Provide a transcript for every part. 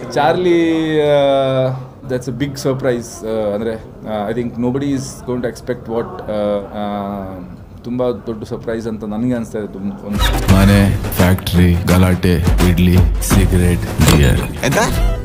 Charlie that's a big surprise ಅಂದರೆ I think nobody is going to expect what ತುಂಬ ದೊಡ್ಡ surprise ಅಂತ ನನಗೆ ಅನಿಸ್ತಾ ಇದೆ ತುಂಬ ಒಂದು ಮನೆ ಫ್ಯಾಕ್ಟ್ರಿ ಗಲಾಟೆ ಇಡ್ಲಿ ಸಿಗರೇಟ್ ಬಿಯರ್ ಎಂತ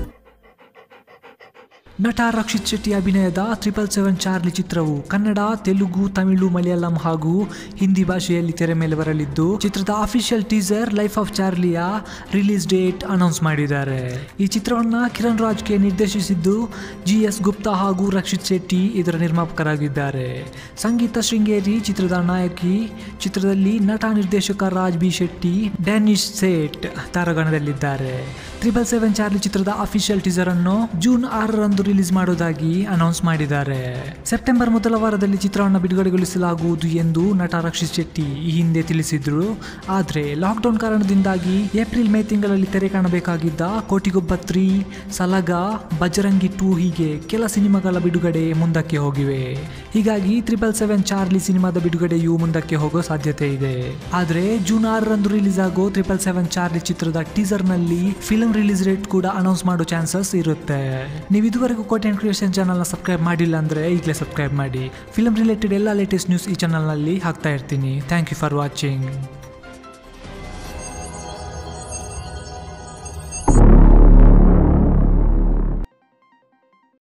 ನಟ ರಕ್ಷಿತ್ ಶೆಟ್ಟಿ ಅಭಿನಯದ ಟ್ರಿಪಲ್ ಸೆವೆನ್ ಚಾರ್ಲಿ ಚಿತ್ರವು ಕನ್ನಡ ತೆಲುಗು ತಮಿಳು ಮಲಯಾಳಂ ಹಾಗೂ ಹಿಂದಿ ಭಾಷೆಯಲ್ಲಿ ತೆರೆ ಮೇಲೆ ಬರಲಿದ್ದು ಚಿತ್ರದ ಅಫಿಷಿಯಲ್ ಟೀಸರ್ ಲೈಫ್ ಆಫ್ ಚಾರ್ಲಿಯ ರಿಲೀಸ್ ಡೇಟ್ ಅನೌನ್ಸ್ ಮಾಡಿದ್ದಾರೆ ಈ ಚಿತ್ರವನ್ನ ಕಿರಣ್ ರಾಜ್ಗೆ ನಿರ್ದೇಶಿಸಿದ್ದು ಜಿ ಎಸ್ ಗುಪ್ತಾ ಹಾಗೂ ರಕ್ಷಿತ್ ಶೆಟ್ಟಿ ಇದರ ನಿರ್ಮಾಪಕರಾಗಿದ್ದಾರೆ ಸಂಗೀತ ಶೃಂಗೇರಿ ಚಿತ್ರದ ನಾಯಕಿ ಚಿತ್ರದಲ್ಲಿ ನಟ ನಿರ್ದೇಶಕ ರಾಜ್ ಬಿ ಶೆಟ್ಟಿ ಡ್ಯಾನಿಶ್ ಸೇಟ್ ತಾರಾಗಣದಲ್ಲಿದ್ದಾರೆ ತ್ರಿಬಲ್ ಸೆವೆನ್ ಚಾರ್ಲಿ ಚಿತ್ರದ ಅಫಿಷಿಯಲ್ ಟೀಸರ್ ಅನ್ನು ಜೂನ್ ಆರರಂದು ರಿಲೀಸ್ ಮಾಡುವುದಾಗಿ ಅನೌನ್ಸ್ ಮಾಡಿದ್ದಾರೆ ಸೆಪ್ಟೆಂಬರ್ ಮೊದಲ ವಾರದಲ್ಲಿ ಚಿತ್ರವನ್ನು ಬಿಡುಗಡೆಗೊಳಿಸಲಾಗುವುದು ಎಂದು ನಟ ರಕ್ಷಿತ್ ಶೆಟ್ಟಿ ಈ ಹಿಂದೆ ತಿಳಿಸಿದ್ರು ಆದರೆ ಲಾಕ್ಡೌನ್ ಕಾರಣದಿಂದಾಗಿ ಏಪ್ರಿಲ್ ಮೇ ತಿಂಗಳಲ್ಲಿ ತೆರೆ ಕಾಣಬೇಕಾಗಿದ್ದ ಕೋಟಿಗೊಬ್ಬ ತ್ರೀ ಸಲಗ ಬಜರಂಗಿ ಟೂ ಹೀಗೆ ಕೆಲ ಸಿನಿಮಾಗಳ ಬಿಡುಗಡೆ ಮುಂದಕ್ಕೆ ಹೋಗಿವೆ ಹೀಗಾಗಿ ತ್ರಿಬಲ್ ಸೆವೆನ್ ಚಾರ್ಲಿ ಸಿನಿಮಾದ ಬಿಡುಗಡೆಯು ಮುಂದಕ್ಕೆ ಹೋಗೋ ಸಾಧ್ಯತೆ ಇದೆ ಆದರೆ ಜೂನ್ ಆರರಂದು ರಿಲೀಸ್ ಆಗೋ ಟ್ರಿಪಲ್ ಸೆವೆನ್ ಚಾರ್ಲಿ ಚಿತ್ರದ ಟೀಸರ್ ನಲ್ಲಿ ಫಿಲ್ಮ್ ರಿಲೀಸ್ ರೇಟ್ ಕೂಡ ಅನೌನ್ಸ್ ಮಾಡೋ ಚಾನ್ಸಸ್ ಇರುತ್ತೆ ನೀವು ಇದುವರೆಗೂ ಕೋಟೆ ಅಂಡ್ ಕ್ರಿಯೇಷನ್ ಚಾನಲ್ನ ಸಬ್ಸ್ಕ್ರೈಬ್ ಮಾಡಿಲ್ಲ ಅಂದ್ರೆ ಈಗಲೇ ಸಬ್ಸ್ಕ್ರೈಬ್ ಮಾಡಿ ಫಿಲ್ಮ್ ರಿಲೇಟೆಡ್ ಎಲ್ಲ ಲೇಟೆಸ್ಟ್ ನ್ಯೂಸ್ ಈ ಚಾನಲ್ನಲ್ಲಿ ಹಾಕ್ತಾ ಇರ್ತೀನಿ ಥ್ಯಾಂಕ್ ಯು ಫಾರ್ ವಾಚಿಂಗ್